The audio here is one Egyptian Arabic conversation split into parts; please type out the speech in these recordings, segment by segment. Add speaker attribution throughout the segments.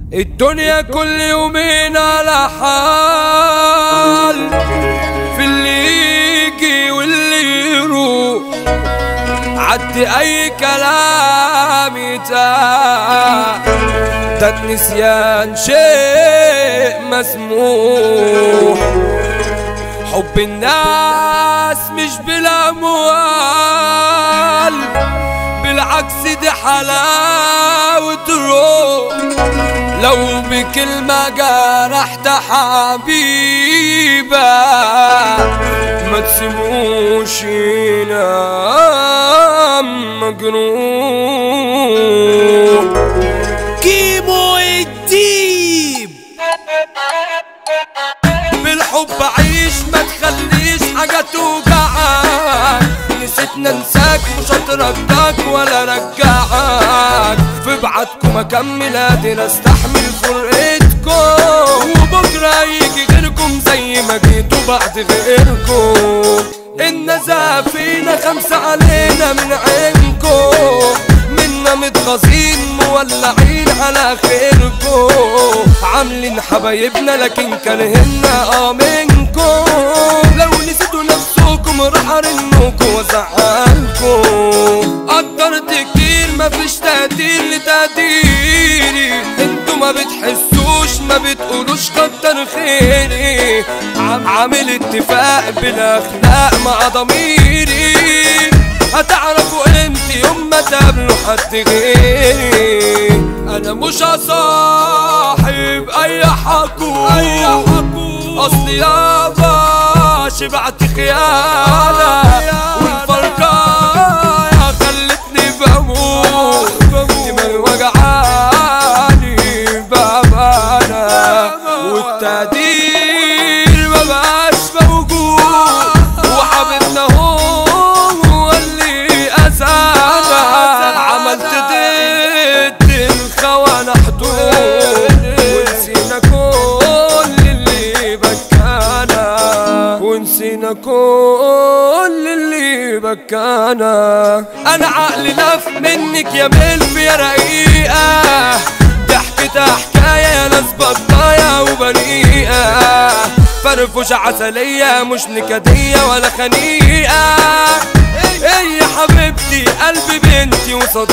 Speaker 1: الدنيا كل يومين على حال في اللي يجي واللي يروح عدي اي كلام يتاع ده النسيان شيء مسموح حب الناس مش بالاموال بالعكس دي حلاوة روح لو بكلمة جرحت حبيبة ما تسيبوش ينام مجروح
Speaker 2: كيمو الديب
Speaker 1: بالحب عيش ما تخليش حاجة توجعك نسيتنا ننساك مش هترجعك ولا رجعك في بعدكم اكمل قادر استحمل فرقتكم وبكره يجي غيركم زي ما جيتوا بعد غيركم النزاهة فينا خمسة علينا من عينكم منا متغاظين مولعين على خيركم عاملين حبايبنا لكن كرهنا اه منكم لو نسيتوا نفسكم راح ارنكم وازعلكم قدرت كتير مفيش تقدير لتقديري انتوا ما بتحسوش ما بتقولوش كتر خيري عم عامل اتفاق بالاخلاق مع ضميري هتعرفوا امتى يوم ما تقابلوا حد غيري انا مش هصاحب اي حكو اي حكو اصلي يابا شبعت خيانة والفرقة خلتني بموت دماغي وجعاني بأمانة والتقدير مبقاش موجود وحبيبنا هو اللي أذانا عملت ضد الخونة حدود ونسينا كل اللي بكانا ونسينا كل اللي بكانا انا عقلي لف منك يا ملف يا رقيقة ضحكتها حكاية يا ناس بطاية وبريئة فرفوشة عسلية مش نكدية ولا خنيقة ايه يا حبيبتي قلبي بنتي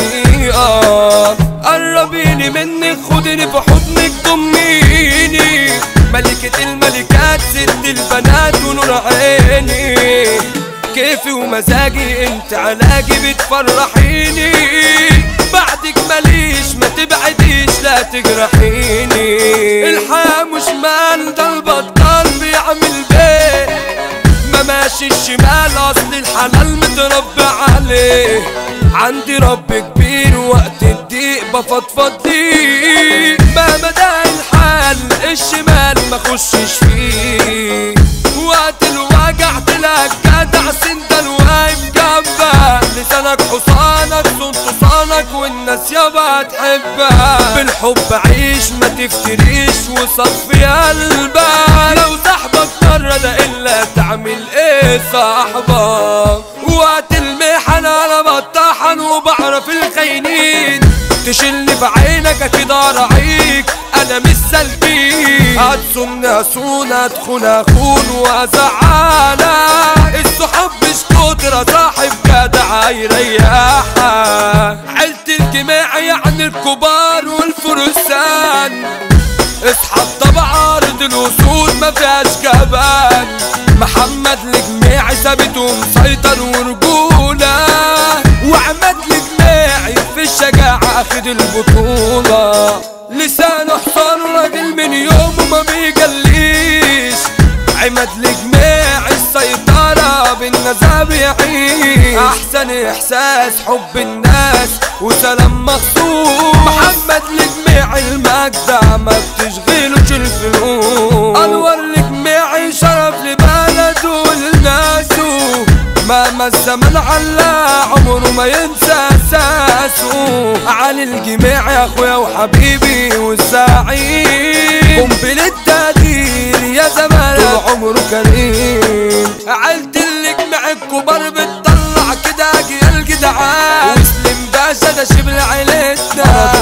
Speaker 1: وصديقة قربيني منك خديني في حضنك ضميني ملكة الملكات ست البنات ونور عيني كيفي ومزاجي انت علاجي بتفرحيني بعدك ماليش ما تبعديش لا تجرحيني الحياة مش مال ده البطال بيعمل بيه ما ماشي الشمال اصل الحلال متربى عليه عندي رب كبير وقت الضيق بفضفض ليه ما مدى الحال الشمال ما خشش فيه وقت الوجع تلاقي جدع سندل واقف جنبك لسانك حصانك صوت حصانك والناس يابا تحبك بالحب عيش ما تفتريش وصفي قلبك لو صاحبك مرة ده الا تعمل ايه صاحبك وقت المحن انا بطحن وبعرف الخاينين تشيلني في عينك اكيد اراعيك انا مش سلبي هتصون هصون ادخل اخون وازعلك الصحاب مش كتر صاحب جدع يريحك عيلة الجماع يعني الكبار والفرسان اصحى الطبع ارض الوصول ما فيهاش جبان محمد الجماعي ثابت ومسيطر ورجولة وعماد الجماعي في الشجاعة اخد البطولة لسانه حصان راجل من يومه ما بيجليش عماد الجماعي السيطرة بالنزاب يعيش احسن احساس حب الناس وسلام مخصوص محمد الجماعي المجدع ما بتشغلوش الفلوس انور الجماعي شرف لبلده ولناسه مهما الزمن علا عمره ما ينسى اساسه علي الجماع يا اخويا وحبيبي والسعيد قنبلة التقدير يا زمان طول عمره كريم عيلة الجماع الكبار بتطلع كده اجيال جدعان وسلم باشا ده شبل عيلتنا